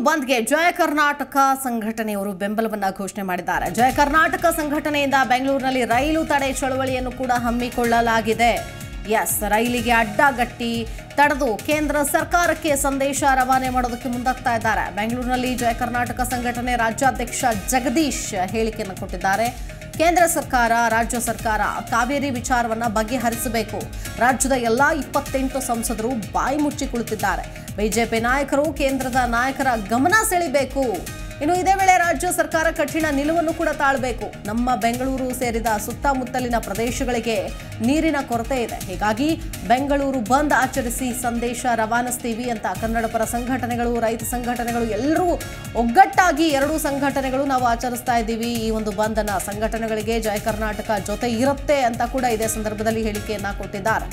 ಬಂದ್ಗೆ ಜಯ ಕರ್ನಾಟಕ ಸಂಘಟನೆಯವರು ಬೆಂಬಲವನ್ನ ಘೋಷಣೆ ಮಾಡಿದ್ದಾರೆ ಜಯ ಕರ್ನಾಟಕ ಸಂಘಟನೆಯಿಂದ ಬೆಂಗಳೂರಿನಲ್ಲಿ ರೈಲು ತಡೆ ಚಳವಳಿಯನ್ನು ಕೂಡ ಹಮ್ಮಿಕೊಳ್ಳಲಾಗಿದೆ ಎಸ್ ರೈಲಿಗೆ ಅಡ್ಡಗಟ್ಟಿ ತಡೆದು ಕೇಂದ್ರ ಸರ್ಕಾರಕ್ಕೆ ಸಂದೇಶ ರವಾನೆ ಮಾಡೋದಕ್ಕೆ ಮುಂದಾಗ್ತಾ ಇದ್ದಾರೆ ಬೆಂಗಳೂರಿನಲ್ಲಿ ಜಯ ಕರ್ನಾಟಕ ಸಂಘಟನೆ ರಾಜ್ಯಾಧ್ಯಕ್ಷ ಜಗದೀಶ್ ಹೇಳಿಕೆಯನ್ನು ಕೊಟ್ಟಿದ್ದಾರೆ ಕೇಂದ್ರ ಸರ್ಕಾರ ರಾಜ್ಯ ಸರ್ಕಾರ ಕಾವೇರಿ ವಿಚಾರವನ್ನ ಬಗೆಹರಿಸಬೇಕು ರಾಜ್ಯದ ಎಲ್ಲಾ ಇಪ್ಪತ್ತೆಂಟು ಸಂಸದರು ಬಾಯಿ ಮುಚ್ಚಿ ಕುಳಿತಿದ್ದಾರೆ ಬಿಜೆಪಿ ನಾಯಕರು ಕೇಂದ್ರದ ನಾಯಕರ ಗಮನ ಸೆಳಿಬೇಕು ಇನ್ನು ಇದೇ ವೇಳೆ ರಾಜ್ಯ ಸರ್ಕಾರ ಕಠಿಣ ನಿಲುವನ್ನು ಕೂಡ ತಾಳಬೇಕು ನಮ್ಮ ಬೆಂಗಳೂರು ಸೇರಿದ ಸುತ್ತಮುತ್ತಲಿನ ಪ್ರದೇಶಗಳಿಗೆ ನೀರಿನ ಕೊರತೆ ಇದೆ ಹೀಗಾಗಿ ಬೆಂಗಳೂರು ಬಂದ್ ಆಚರಿಸಿ ಸಂದೇಶ ರವಾನಿಸ್ತೀವಿ ಅಂತ ಕನ್ನಡ ಪರ ಸಂಘಟನೆಗಳು ರೈತ ಸಂಘಟನೆಗಳು ಎಲ್ಲರೂ ಒಗ್ಗಟ್ಟಾಗಿ ಎರಡೂ ಸಂಘಟನೆಗಳು ನಾವು ಆಚರಿಸ್ತಾ ಇದ್ದೀವಿ ಈ ಒಂದು ಬಂದ್ ಅನ್ನ ಸಂಘಟನೆಗಳಿಗೆ ಜಯ ಕರ್ನಾಟಕ ಜೊತೆ ಇರುತ್ತೆ ಅಂತ ಕೂಡ ಇದೇ ಸಂದರ್ಭದಲ್ಲಿ ಹೇಳಿಕೆಯನ್ನ ಕೊಟ್ಟಿದ್ದಾರೆ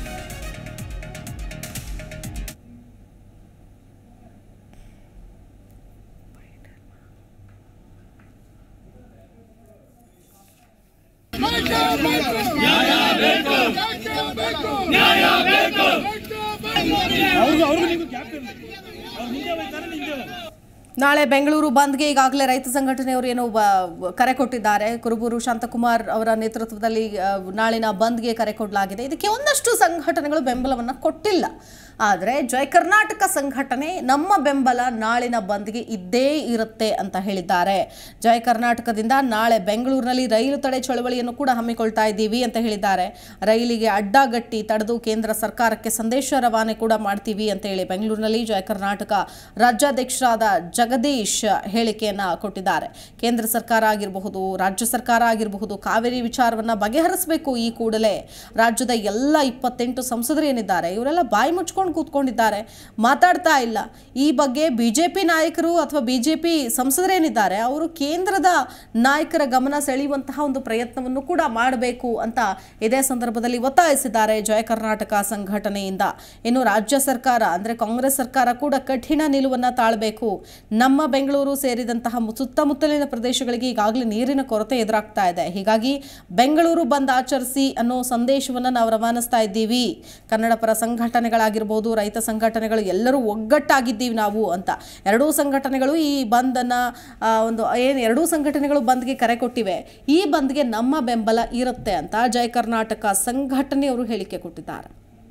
ಅವ್ರಿಗೂ ಅವ್ರಿಗೂ ನೀವು ಗ್ಯಾಪ್ ಇರಲಿ ಅವ್ರು ಮುಂದೆ ಹೋಗ್ತಾರೆ ನಿಂದೆ ಹೋಗಿ ನಾಳೆ ಬೆಂಗಳೂರು ಬಂದ್ಗೆ ಈಗಾಗಲೇ ರೈತ ಸಂಘಟನೆಯವರು ಏನು ಬ- ಕರೆ ಕೊಟ್ಟಿದ್ದಾರೆ ಕುರುಬೂರು ಶಾಂತಕುಮಾರ್ ಅವರ ನೇತೃತ್ವದಲ್ಲಿ ಆ, ನಾಳಿನ ಬಂದ್ಗೆ ಕರೆ ಕೊಡಲಾಗಿದೆ ಇದಕ್ಕೆ ಒಂದಷ್ಟು ಸಂಘಟನೆಗಳು ಬೆಂಬಲವನ್ನು ಕೊಟ್ಟಿಲ್ಲ ಆದರೆ ಜಯ ಕರ್ನಾಟಕ ಸಂಘಟನೆ ನಮ್ಮ ಬೆಂಬಲ ನಾಳಿನ ಬಂದ್ಗೆ ಇದ್ದೇ ಇರುತ್ತೆ ಅಂತ ಹೇಳಿದ್ದಾರೆ ಜಯ ಕರ್ನಾಟಕದಿಂದ ನಾಳೆ ಬೆಂಗಳೂರಿನಲ್ಲಿ ರೈಲು ತಡೆ ಚಳವಳಿಯನ್ನು ಕೂಡ ಹಮ್ಮಿಕೊಳ್ತಾ ಇದ್ದೀವಿ ಅಂತ ಹೇಳಿದ್ದಾರೆ ರೈಲಿಗೆ ಅಡ್ಡಗಟ್ಟಿ ತಡೆದು ಕೇಂದ್ರ ಸರ್ಕಾರಕ್ಕೆ ಸಂದೇಶ ರವಾನೆ ಕೂಡ ಮಾಡ್ತೀವಿ ಅಂತ ಹೇಳಿ ಬೆಂಗಳೂರಿನಲ್ಲಿ ಜಯ ಕರ್ನಾಟಕ ರಾಜ್ಯಾಧ್ಯಕ್ಷರಾದ ಜಗದೀಶ್ ಹೇಳಿಕೆಯನ್ನ ಕೊಟ್ಟಿದ್ದಾರೆ ಕೇಂದ್ರ ಸರ್ಕಾರ ಆಗಿರಬಹುದು ರಾಜ್ಯ ಸರ್ಕಾರ ಆಗಿರಬಹುದು ಕಾವೇರಿ ವಿಚಾರವನ್ನ ಬಗೆಹರಿಸಬೇಕು ಈ ಕೂಡಲೇ ರಾಜ್ಯದ ಎಲ್ಲ ಇಪ್ಪತ್ತೆಂಟು ಸಂಸದರು ಏನಿದ್ದಾರೆ ಇವರೆಲ್ಲ ಬಾಯಿ ಮುಚ್ಕೊಂಡು ಕೂತ್ಕೊಂಡಿದ್ದಾರೆ ಮಾತಾಡ್ತಾ ಇಲ್ಲ ಈ ಬಗ್ಗೆ ಬಿಜೆಪಿ ನಾಯಕರು ಅಥವಾ ಬಿಜೆಪಿ ಸಂಸದರೇನಿದ್ದಾರೆ ಅವರು ಕೇಂದ್ರದ ನಾಯಕರ ಗಮನ ಸೆಳೆಯುವಂತಹ ಒಂದು ಪ್ರಯತ್ನವನ್ನು ಕೂಡ ಮಾಡಬೇಕು ಅಂತ ಇದೇ ಸಂದರ್ಭದಲ್ಲಿ ಒತ್ತಾಯಿಸಿದ್ದಾರೆ ಜಯ ಕರ್ನಾಟಕ ಸಂಘಟನೆಯಿಂದ ಇನ್ನು ರಾಜ್ಯ ಸರ್ಕಾರ ಅಂದ್ರೆ ಕಾಂಗ್ರೆಸ್ ಸರ್ಕಾರ ಕೂಡ ಕಠಿಣ ನಿಲುವನ್ನ ತಾಳಬೇಕು ನಮ್ಮ ಬೆಂಗಳೂರು ಸೇರಿದಂತಹ ಮು- ಸುತ್ತಮುತ್ತಲಿನ ಪ್ರದೇಶಗಳಿಗೆ ಈಗಾಗಲೇ ನೀರಿನ ಕೊರತೆ ಎದುರಾಗ್ತಾ ಇದೆ ಹೀಗಾಗಿ ಬೆಂಗಳೂರು ಬಂದ್ ಆಚರಿಸಿ ಅನ್ನೋ ಸಂದೇಶವನ್ನ ನಾವು ರವಾನಿಸ್ತಾ ಇದ್ದೀವಿ ಕನ್ನಡ ಪರ ಸಂಘಟನೆಗಳಾಗಿರ್ಬೋದು ರೈತ ಸಂಘಟನೆಗಳು ಎಲ್ಲರೂ ಒಗ್ಗಟ್ಟಾಗಿದ್ದೀವಿ ನಾವು ಅಂತ ಎರಡೂ ಸಂಘಟನೆಗಳು ಈ ಬಂದನ್ನ ಆ, ಒಂದು ಏನು ಎರಡೂ ಸಂಘಟನೆಗಳು ಬಂದ್ಗೆ ಕರೆ ಕೊಟ್ಟಿವೆ ಈ ಬಂದ್ಗೆ ನಮ್ಮ ಬೆಂಬಲ ಇರುತ್ತೆ ಅಂತ ಜಯ ಕರ್ನಾಟಕ ಸಂಘಟನೆಯವರು ಹೇಳಿಕೆ ಕೊಟ್ಟಿದ್ದಾರೆ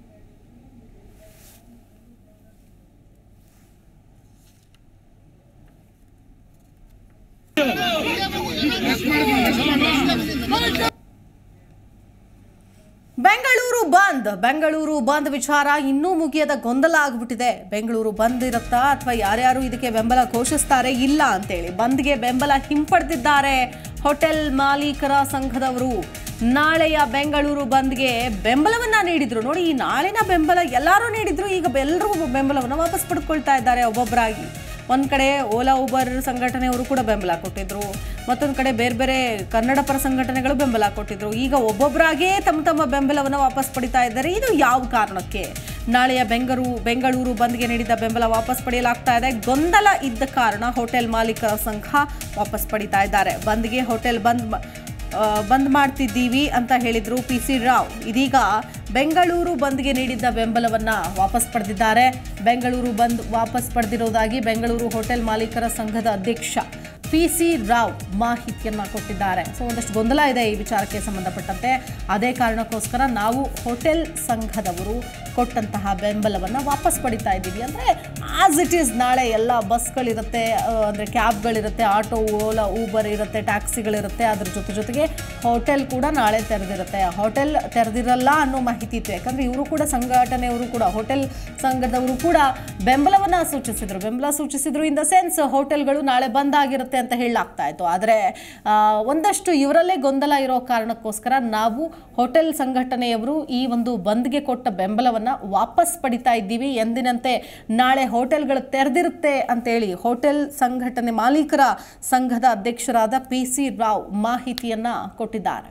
ಬೆಂಗಳೂರು ಬಂದ್ ಬೆಂಗಳೂರು ಬಂದ್ ವಿಚಾರ ಇನ್ನೂ ಮುಗಿಯದ ಗೊಂದಲ ಆಗ್ಬಿಟ್ಟಿದೆ ಬೆಂಗಳೂರು ಬಂದ್ ಇರುತ್ತಾ ಅಥವಾ ಯಾರ್ಯಾರು ಇದಕ್ಕೆ ಬೆಂಬಲ ಘೋಷಿಸ್ತಾರೆ ಇಲ್ಲ ಅಂತೇಳಿ ಬಂದ್ಗೆ ಬೆಂಬಲ ಹಿಂಪಡೆದಿದ್ದಾರೆ ಹೋಟೆಲ್ ಮಾಲೀಕರ ಸಂಘದವರು ನಾಳೆಯ ಬೆಂಗಳೂರು ಬಂದ್ಗೆ ಬೆಂಬಲವನ್ನ ನೀಡಿದ್ರು ನೋಡಿ ಈ ನಾಳಿನ ಬೆಂಬಲ ಎಲ್ಲರೂ ನೀಡಿದ್ರು ಈಗ ಎಲ್ಲರೂ ಬೆಂಬಲವನ್ನ ವಾಪಸ್ ಪಡೆದುಕೊಳ್ತಾ ಇದ್ದಾರೆ ಒಬ್ಬೊಬ್ಬರಾಗಿ ಒಂದ್ ಕಡೆ ಓಲಾ ಉಬರ್ ಸಂಘಟನೆಯವರು ಕೂಡ ಬೆಂಬಲ ಕೊಟ್ಟಿದ್ರು ಮತ್ತೊಂದು ಕಡೆ ಬೇರೆ ಬೇರೆ ಕನ್ನಡ ಪರ ಸಂಘಟನೆಗಳು ಬೆಂಬಲ ಕೊಟ್ಟಿದ್ರು ಈಗ ಒಬ್ಬೊಬ್ಬರಾಗೇ ತಮ್ಮ ತಮ್ಮ ಬೆಂಬಲವನ್ನು ವಾಪಸ್ ಪಡಿತಾ ಇದ್ದಾರೆ ಇದು ಯಾವ ಕಾರಣಕ್ಕೆ ನಾಳೆಯ ಬೆಂಗಳೂರು ಬೆಂಗಳೂರು ಬಂದ್ಗೆ ನೀಡಿದ ಬೆಂಬಲ ವಾಪಸ್ ಪಡೆಯಲಾಗ್ತಾ ಇದೆ ಗೊಂದಲ ಇದ್ದ ಕಾರಣ ಹೋಟೆಲ್ ಮಾಲೀಕರ ಸಂಘ ವಾಪಸ್ ಪಡಿತಾ ಇದ್ದಾರೆ ಬಂದ್ಗೆ ಹೋಟೆಲ್ ಬಂದ್ ಮ- ಆ, ಬಂದ್ ಮಾಡ್ತಿದ್ದೀವಿ ಅಂತ ಹೇಳಿದ್ರು ಪಿ ಸಿ ರಾವ್ ಇದೀಗ ಬೆಂಗಳೂರು ಬಂದ್ಗೆ ನೀಡಿದ್ದ ಬೆಂಬಲವನ್ನ ವಾಪಸ್ ಪಡೆದಿದ್ದಾರೆ ಬೆಂಗಳೂರು ಬಂದ್ ವಾಪಸ್ ಪಡೆದಿರೋದಾಗಿ ಬೆಂಗಳೂರು ಹೋಟೆಲ್ ಮಾಲೀಕರ ಸಂಘದ ಅಧ್ಯಕ್ಷ ಪಿ ಸಿ ರಾವ್ ಮಾಹಿತಿಯನ್ನ ಕೊಟ್ಟಿದ್ದಾರೆ ಸೊ ಒಂದಷ್ಟು ಗೊಂದಲ ಇದೆ ಈ ವಿಚಾರಕ್ಕೆ ಸಂಬಂಧಪಟ್ಟಂತೆ ಅದೇ ಕಾರಣಕ್ಕೋಸ್ಕರ ನಾವು ಹೋಟೆಲ್ ಸಂಘದವರು ಕೊಟ್ಟಂತಹ ಬೆಂಬಲವನ್ನು ವಾಪಸ್ ಪಡಿತಾ ಇದ್ದೀವಿ ಅಂದರೆ ಆಸ್ ಇಟ್ ಈಸ್ ನಾಳೆ ಎಲ್ಲ ಬಸ್ಗಳಿರುತ್ತೆ ಅಂದರೆ ಕ್ಯಾಬ್ಗಳಿರುತ್ತೆ ಆಟೋ ಓಲಾ ಊಬರ್ ಇರುತ್ತೆ ಟ್ಯಾಕ್ಸಿಗಳಿರುತ್ತೆ ಅದ್ರ ಜೊತೆ ಜೊತೆಗೆ ಹೋಟೆಲ್ ಕೂಡ ನಾಳೆ ತೆರೆದಿರುತ್ತೆ ಹೋಟೆಲ್ ತೆರೆದಿರಲ್ಲ ಅನ್ನೋ ಮಾಹಿತಿ ಇತ್ತು ಯಾಕಂದರೆ ಇವರು ಕೂಡ ಸಂಘಟನೆಯವರು ಕೂಡ ಹೋಟೆಲ್ ಸಂಘದವರು ಕೂಡ ಬೆಂಬಲವನ್ನು ಸೂಚಿಸಿದ್ರು ಬೆಂಬಲ ಸೂಚಿಸಿದ್ರು ಇನ್ ದ ಸೆನ್ಸ್ ಹೋಟೆಲ್ಗಳು ನಾಳೆ ಬಂದ್ ಆಗಿರುತ್ತೆ ಅಂತ ಹೇಳಲಾಗ್ತಾ ಇತ್ತು ಆದರೆ ಆ, ಒಂದಷ್ಟು ಇವರಲ್ಲೇ ಗೊಂದಲ ಇರೋ ಕಾರಣಕ್ಕೋಸ್ಕರ ನಾವು ಹೋಟೆಲ್ ಸಂಘಟನೆಯವರು ಈ ಒಂದು ಬಂದ್ಗೆ ಕೊಟ್ಟ ಬೆಂಬಲವನ್ನು ವಾಪಸ್ ಪಡಿತಾ ಇದ್ದೀವಿ ಎಂದಿನಂತೆ ನಾಳೆ ಹೋಟೆಲ್ಗಳು ತೆರೆದಿರುತ್ತೆ ಅಂತೇಳಿ ಹೋಟೆಲ್ ಸಂಘಟನೆ ಮಾಲೀಕರ ಸಂಘದ ಅಧ್ಯಕ್ಷರಾದ ಪಿ ಸಿ ರಾವ್ ಮಾಹಿತಿಯನ್ನ ಕೊಟ್ಟಿದ್ದಾರೆ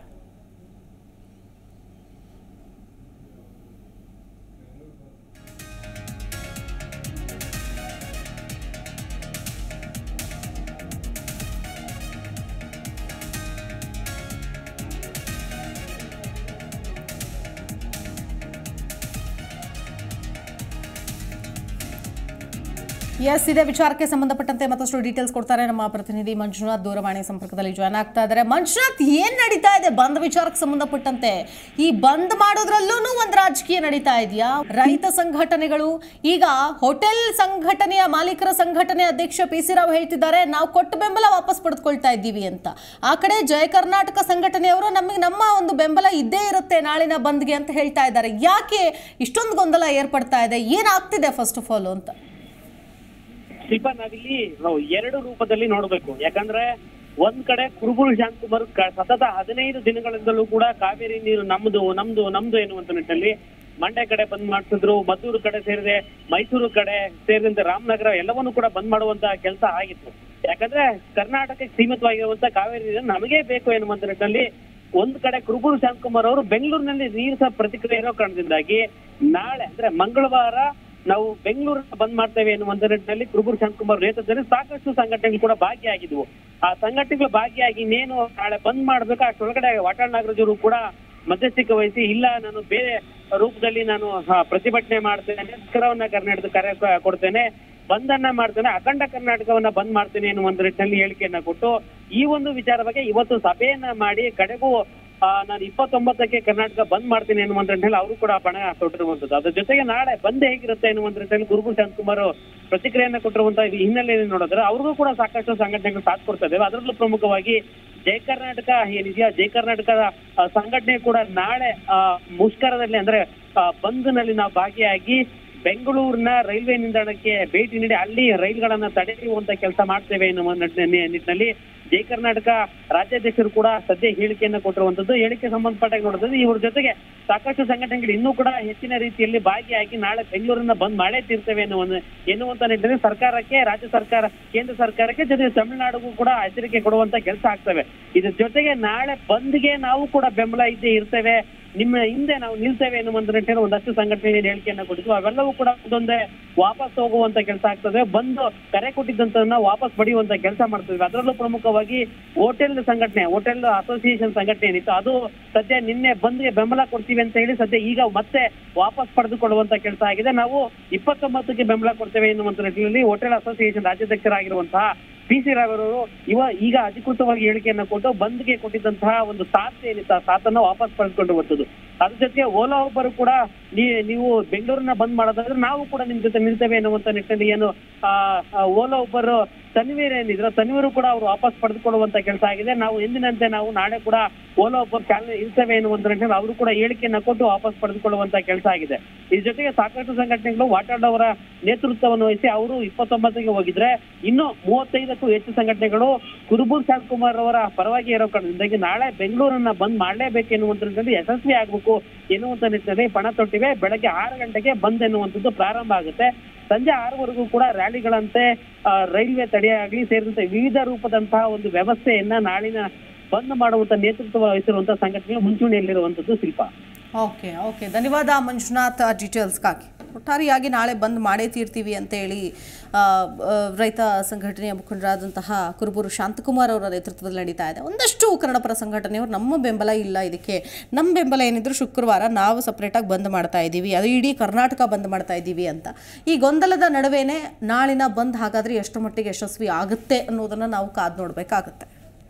ಎಸ್ ಇದೇ ವಿಚಾರಕ್ಕೆ ಸಂಬಂಧಪಟ್ಟಂತೆ ಮತ್ತಷ್ಟು ಡೀಟೇಲ್ಸ್ ಕೊಡ್ತಾರೆ ನಮ್ಮ ಪ್ರತಿನಿಧಿ ಮಂಜುನಾಥ್ ದೂರವಾಣಿ ಸಂಪರ್ಕದಲ್ಲಿ ಜಾಯ್ನ್ ಆಗ್ತಾ ಇದ್ದಾರೆ ಮಂಜುನಾಥ್ ಏನ್ ನಡೀತಾ ಇದೆ ಬಂದ್ ವಿಚಾರಕ್ಕೆ ಸಂಬಂಧಪಟ್ಟಂತೆ ಈ ಬಂದ್ ಮಾಡೋದ್ರಲ್ಲೂ ಒಂದು ರಾಜಕೀಯ ನಡೀತಾ ಇದೆಯಾ ರೈತ ಸಂಘಟನೆಗಳು ಈಗ ಹೋಟೆಲ್ ಸಂಘಟನೆಯ ಮಾಲೀಕರ ಸಂಘಟನೆ ಅಧ್ಯಕ್ಷ ಪಿ ಸಿ ರಾವ್ ಹೇಳ್ತಿದ್ದಾರೆ ನಾವು ಕೊಟ್ಟ ಬೆಂಬಲ ವಾಪಸ್ ಪಡೆದುಕೊಳ್ತಾ ಇದ್ದೀವಿ ಅಂತ ಆ ಕಡೆ ಜಯ ಕರ್ನಾಟಕ ಸಂಘಟನೆಯವರು ನಮಗೆ ನಮ್ಮ ಒಂದು ಬೆಂಬಲ ಇದ್ದೇ ಇರುತ್ತೆ ನಾಳಿನ ಬಂದ್ಗೆ ಅಂತ ಹೇಳ್ತಾ ಇದ್ದಾರೆ ಯಾಕೆ ಇಷ್ಟೊಂದು ಗೊಂದಲ ಏರ್ಪಡ್ತಾ ಇದೆ ಏನಾಗ್ತಿದೆ ಫಸ್ಟ್ ಆಫ್ ಆಲ್ ಅಂತ ಶಿಲ್ಪ ನಾವಿಲ್ಲಿ ನಾವು ಎರಡು ರೂಪದಲ್ಲಿ ನೋಡ್ಬೇಕು ಯಾಕಂದ್ರೆ ಒಂದ್ ಕಡೆ ಕುರುಬುರು ಶಾಂತಕುಮಾರ್ ಕ- ಸತತ ಹದಿನೈದು ದಿನಗಳಿಂದಲೂ ಕೂಡ ಕಾವೇರಿ ನೀರು ನಮ್ದು ನಮ್ದು ನಮ್ದು ಎನ್ನುವಂತ ನಿಟ್ಟಿನಲ್ಲಿ ಮಂಡ್ಯ ಕಡೆ ಬಂದ್ ಮಾಡಿಸಿದ್ರು ಮದ್ದೂರು ಕಡೆ ಸೇರಿದೆ ಮೈಸೂರು ಕಡೆ ಸೇರಿದಂತೆ ರಾಮನಗರ ಎಲ್ಲವನ್ನೂ ಕೂಡ ಬಂದ್ ಮಾಡುವಂತ ಕೆಲಸ ಆಗಿತ್ತು ಯಾಕಂದ್ರೆ ಕರ್ನಾಟಕಕ್ಕೆ ಸೀಮಿತವಾಗಿರುವಂತ ಕಾವೇರಿ ನೀರು ನಮಗೆ ಬೇಕು ಎನ್ನುವಂತ ನಿಟ್ಟಿನಲ್ಲಿ ಒಂದ್ ಕಡೆ ಕುರುಬುರು ಶಾಂತಕುಮಾರ್ ಅವರು ಬೆಂಗಳೂರಿನಲ್ಲಿ ನೀರು ಸಹ ಪ್ರತಿಕ್ರಿಯೆ ಇರೋ ಕಾರಣದಿಂದಾಗಿ ನಾಳೆ ಅಂದ್ರೆ ಮಂಗಳವಾರ ನಾವು ಬೆಂಗಳೂರನ್ನ ಬಂದ್ ಮಾಡ್ತೇವೆ ಎನ್ನುವಂತ ನಿಟ್ಟಿನಲ್ಲಿ ಕುರುಬುರು ಶಾಂತಕುಮಾರ್ ನೇತೃತ್ವದಲ್ಲಿ ಸಾಕಷ್ಟು ಸಂಘಟನೆಗಳು ಕೂಡ ಭಾಗಿಯಾಗಿದ್ವು ಆ ಸಂಘಟನೆಗಳು ಭಾಗಿಯಾಗಿ ಇನ್ನೇನು ನಾಳೆ ಬಂದ್ ಮಾಡ್ಬೇಕು ಅಷ್ಟೊಳಗಡೆ ವಾಟಾಳ್ ನಾಗರಾಜರು ಕೂಡ ಮಧ್ಯಸ್ಥಿಕೆ ವಹಿಸಿ ಇಲ್ಲ ನಾನು ಬೇರೆ ರೂಪದಲ್ಲಿ ನಾನು ಆ, ಪ್ರತಿಭಟನೆ ಮಾಡ್ತೇನೆ ಮುಷ್ಕರವನ್ನ ಕರ್ನಾಟಕ ಕರೆ ಕೊಡ್ತೇನೆ ಬಂದನ್ನ ಮಾಡ್ತೇನೆ ಅಖಂಡ ಕರ್ನಾಟಕವನ್ನ ಬಂದ್ ಮಾಡ್ತೇನೆ ಎನ್ನುವಂತ ನಿಟ್ಟಿನಲ್ಲಿ ಹೇಳಿಕೆಯನ್ನ ಕೊಟ್ಟು ಈ ಒಂದು ವಿಚಾರ ಬಗ್ಗೆ ಇವತ್ತು ಸಭೆಯನ್ನ ಮಾಡಿ ಕಡೆಗೂ ಆ, ನಾನು ಇಪ್ಪತ್ತೊಂಬತ್ತಕ್ಕೆ ಕರ್ನಾಟಕ ಬಂದ್ ಮಾಡ್ತೀನಿ ಎನ್ನುವಂತ ನಿಟ್ಟಿನಲ್ಲಿ ಅವರು ಕೂಡ ಪಣ ತೊಟ್ಟಿರುವಂತದ್ದು ಅದ್ರ ಜೊತೆಗೆ ನಾಳೆ ಬಂದ್ ಹೇಗಿರುತ್ತೆ ಎನ್ನುವಂತ ನಿಟ್ಟಿನಲ್ಲಿ ಗುರುಗುರು ಶಾಂತಕುಮಾರ್ ಪ್ರತಿಕ್ರಿಯೆಯನ್ನ ಕೊಟ್ಟಿರುವಂತ ಹಿನ್ನೆಲೆಯಲ್ಲಿ ನೋಡಿದ್ರೆ ಅವ್ರಿಗೂ ಕೂಡ ಸಾಕಷ್ಟು ಸಂಘಟನೆಗಳು ಸಾಥ್ ಕೊಡ್ತಾ ಇದ್ದೇವೆ ಅದರಲ್ಲೂ ಪ್ರಮುಖವಾಗಿ ಜಯ ಕರ್ನಾಟಕ ಏನಿದೆಯಾ ಜಯ ಕರ್ನಾಟಕದ ಆ, ಸಂಘಟನೆ ಕೂಡ ನಾಳೆ ಆ, ಮುಷ್ಕರದಲ್ಲಿ ಅಂದ್ರೆ ಆ, ಬಂದ್ನಲ್ಲಿ ನಾವು ಭಾಗಿಯಾಗಿ ಬೆಂಗಳೂರಿನ ರೈಲ್ವೆ ನಿಲ್ದಾಣಕ್ಕೆ ಭೇಟಿ ನೀಡಿ ಅಲ್ಲಿ ರೈಲ್ಗಳನ್ನ ತಡೆಯುವಂತ ಕೆಲಸ ಮಾಡ್ತೇವೆ ಎನ್ನುವ ನಿಟ್ಟಿನ- ನಿಟ್ಟಿನಲ್ಲಿ ಜಯ ಕರ್ನಾಟಕ ರಾಜ್ಯಾಧ್ಯಕ್ಷರು ಕೂಡ ಸದ್ಯ ಹೇಳಿಕೆಯನ್ನ ಕೊಟ್ಟಿರುವಂತದ್ದು ಹೇಳಿಕೆ ಸಂಬಂಧಪಟ್ಟಾಗ ನೋಡಿದ್ರೆ ಇವ್ರ ಜೊತೆಗೆ ಸಾಕಷ್ಟು ಸಂಘಟನೆಗಳು ಇನ್ನೂ ಕೂಡ ಹೆಚ್ಚಿನ ರೀತಿಯಲ್ಲಿ ಭಾಗಿಯಾಗಿ ನಾಳೆ ಬೆಂಗಳೂರನ್ನ ಬಂದ್ ಮಾಡೇ ತೀರ್ತೇವೆ ಎನ್ನುವ ಎನ್ನುವಂತ ನಿಟ್ಟಿನಲ್ಲಿ ಸರ್ಕಾರಕ್ಕೆ ರಾಜ್ಯ ಸರ್ಕಾರ ಕೇಂದ್ರ ಸರ್ಕಾರಕ್ಕೆ ಜೊತೆಗೆ ತಮಿಳುನಾಡಿಗೂ ಕೂಡ ಎಚ್ಚರಿಕೆ ಕೊಡುವಂತ ಕೆಲಸ ಆಗ್ತವೆ ಇದ್ರ ಜೊತೆಗೆ ನಾಳೆ ಬಂದ್ಗೆ ನಾವು ಕೂಡ ಬೆಂಬಲ ಇದ್ದೇ ಇರ್ತೇವೆ ನಿಮ್ಮ ಹಿಂದೆ ನಾವು ನಿಲ್ತೇವೆ ಎನ್ನುವಂತ ನಿಟ್ಟಿನಲ್ಲಿ ಒಂದಷ್ಟು ಸಂಘಟನೆ ಹೇಳಿಕೆಯನ್ನ ಕೊಟ್ಟಿದ್ವು ಅವೆಲ್ಲವೂ ಕೂಡ ಒಂದೊಂದೇ ವಾಪಸ್ ಹೋಗುವಂತ ಕೆಲಸ ಆಗ್ತದೆ ಬಂದು ಕರೆ ಕೊಟ್ಟಿದ್ದಂತನ್ನ ವಾಪಸ್ ಪಡೆಯುವಂತ ಕೆಲಸ ಮಾಡ್ತೇವೆ ಅದರಲ್ಲೂ ಪ್ರಮುಖವಾಗಿ ಹೋಟೆಲ್ ಸಂಘಟನೆ ಹೋಟೆಲ್ ಅಸೋಸಿಯೇಷನ್ ಸಂಘಟನೆ ಏನಿತ್ತು ಅದು ಸದ್ಯ ನಿನ್ನೆ ಬಂದ್ಗೆ ಬೆಂಬಲ ಕೊಡ್ತೀವಿ ಅಂತ ಹೇಳಿ ಸದ್ಯ ಈಗ ಮತ್ತೆ ವಾಪಸ್ ಪಡೆದುಕೊಳ್ಳುವಂತ ಕೆಲಸ ಆಗಿದೆ ನಾವು ಇಪ್ಪತ್ತೊಂಬತ್ತಕ್ಕೆ ಬೆಂಬಲ ಕೊಡ್ತೇವೆ ಎನ್ನುವಂತ ನಿಟ್ಟಿನಲ್ಲಿ ಹೋಟೆಲ್ ಅಸೋಸಿಯೇಷನ್ ರಾಜ್ಯಾಧ್ಯಕ್ಷರಾಗಿರುವಂತಹ ಪಿ ಸಿ ರಾವ್ ಅವರು ಇವ ಈಗ ಅಧಿಕೃತವಾಗಿ ಹೇಳಿಕೆಯನ್ನ ಕೊಟ್ಟು ಬಂದ್ಗೆ ಕೊಟ್ಟಿದ್ದಂತಹ ಒಂದು ಸಾಥ್ ಏನಿತ್ತು ಆ ಸಾಥನ್ನ ವಾಪಸ್ ಪಡೆದುಕೊಂಡಿರುವಂತದ್ದು ಅದ್ರ ಜೊತೆಗೆ ಓಲಾ ಒಬ್ಬರು ಕೂಡ ನೀ- ನೀವು ಬೆಂಗಳೂರನ್ನ ಬಂದ್ ಮಾಡೋದಾದ್ರೆ ನಾವು ಕೂಡ ನಿಮ್ ಜೊತೆ ನಿಲ್ತೇವೆ ಎನ್ನುವಂತ ನಿಟ್ಟಿನಲ್ಲಿ ಏನು ಆ ಆ ಓಲಾ ಒಬ್ಬರು ತನ್ವೀರ್ ಏನಿದ್ರು ತನ್ವೀರು ಕೂಡ ಅವರು ವಾಪಸ್ ಪಡೆದುಕೊಳ್ಳುವಂತ ಕೆಲಸ ಆಗಿದೆ ನಾವು ಎಂದಿನಂತೆ ನಾವು ನಾಳೆ ಕೂಡ ಓಲಾ ಒಬ್ಬರು ಚಾಲನೆ ಇರ್ತೇವೆ ಎನ್ನುವಂತ ನಿಟ್ಟಿನಲ್ಲಿ ಅವರು ಕೂಡ ಹೇಳಿಕೆಯನ್ನ ಕೊಟ್ಟು ವಾಪಸ್ ಪಡೆದುಕೊಳ್ಳುವಂತ ಕೆಲಸ ಆಗಿದೆ ಇದ್ರ ಜೊತೆಗೆ ಸಾಕಷ್ಟು ಸಂಘಟನೆಗಳು ವಾಟಾಳ್ ಅವರ ನೇತೃತ್ವವನ್ನು ವಹಿಸಿ ಅವರು ಇಪ್ಪತ್ತೊಂಬತ್ತಕ್ಕೆ ಹೋಗಿದ್ರೆ ಇನ್ನು ಮೂವತ್ತೈದಕ್ಕೂ ಹೆಚ್ಚು ಸಂಘಟನೆಗಳು ಕುರುಬೂರ್ ಶಾಂತಕುಮಾರ್ ಅವರ ಪರವಾಗಿ ಇರೋ ಕಾರಣದಿಂದಾಗಿ ನಾಳೆ ಬೆಂಗಳೂರನ್ನ ಬಂದ್ ಮಾಡಲೇಬೇಕು ಎನ್ನುವಂತ ನಿಟ್ಟಿನಲ್ಲಿ ಯಶಸ್ವಿ ಆಗ್ಬೇಕು ಎನ್ನುವಂತ ನಿಟ್ಟಿನಲ್ಲಿ ಪಣ ತೊಟ್ಟಿವೆ ಬೆಳಗ್ಗೆ ಆರು ಗಂಟೆಗೆ ಬಂದ್ ಎನ್ನುವಂಥದ್ದು ಪ್ರಾರಂಭ ಆಗುತ್ತೆ ಸಂಜೆ ಆರವರೆಗೂ ಕೂಡ ರ್ಯಾಲಿಗಳಂತೆ ಆ, ರೈಲ್ವೆ ತಡೆಯಾಗ್ಲಿ ಸೇರಿದಂತೆ ವಿವಿಧ ರೂಪದಂತಹ ಒಂದು ವ್ಯವಸ್ಥೆಯನ್ನ ನಾಳಿನ ಬಂದ್ ಮಾಡುವಂತ ನೇತೃತ್ವ ವಹಿಸಿರುವಂತಹ ಸಂಘಟನೆಗಳು ಮುಂಚೂಣಿಯಲ್ಲಿರುವಂತದ್ದು ಶಿಲ್ಪ ಓಕೆ ಓಕೆ ಧನ್ಯವಾದ ಮಂಜುನಾಥ್ ಆ ಡೀಟೇಲ್ಸ್ಗಾಗಿ ಒಟ್ಟಾರೆಯಾಗಿ ನಾಳೆ ಬಂದ್ ಮಾಡೇ ತೀರ್ತೀವಿ ಅಂತೇಳಿ ಆ, ಆ, ರೈತ ಸಂಘಟನೆಯ ಮುಖಂಡರಾದಂತಹ ಕುರುಬೂರು ಶಾಂತಕುಮಾರ್ ಅವರ ನೇತೃತ್ವದಲ್ಲಿ ನಡೀತಾ ಇದೆ ಒಂದಷ್ಟು ಕನ್ನಡಪರ ಸಂಘಟನೆಯವರು ನಮ್ಮ ಬೆಂಬಲ ಇಲ್ಲ ಇದಕ್ಕೆ ನಮ್ಮ ಬೆಂಬಲ ಏನಿದ್ರು ಶುಕ್ರವಾರ ನಾವು ಸಪ್ರೇಟಾಗಿ ಬಂದ್ ಮಾಡ್ತಾ ಇದ್ದೀವಿ ಅದು ಇಡೀ ಕರ್ನಾಟಕ ಬಂದ್ ಮಾಡ್ತಾ ಇದ್ದೀವಿ ಅಂತ ಈ ಗೊಂದಲದ ನಡುವೆನೇ ನಾಳಿನ ಬಂದ್ ಹಾಗಾದರೆ ಎಷ್ಟು ಮಟ್ಟಿಗೆ ಯಶಸ್ವಿ ಆಗುತ್ತೆ ಅನ್ನೋದನ್ನು ನಾವು ಕಾದು ನೋಡಬೇಕಾಗುತ್ತೆ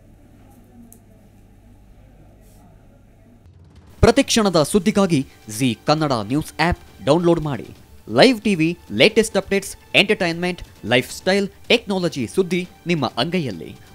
ಪ್ರತಿಕ್ಷಣದ ಸುದ್ದಿಗಾಗಿ Zee Kannada news app download ಮಾಡಿ live TV latest updates entertainment lifestyle technology ಸುದ್ದಿ ನಿಮ್ಮ ಅಂಗೈಯಲ್ಲಿ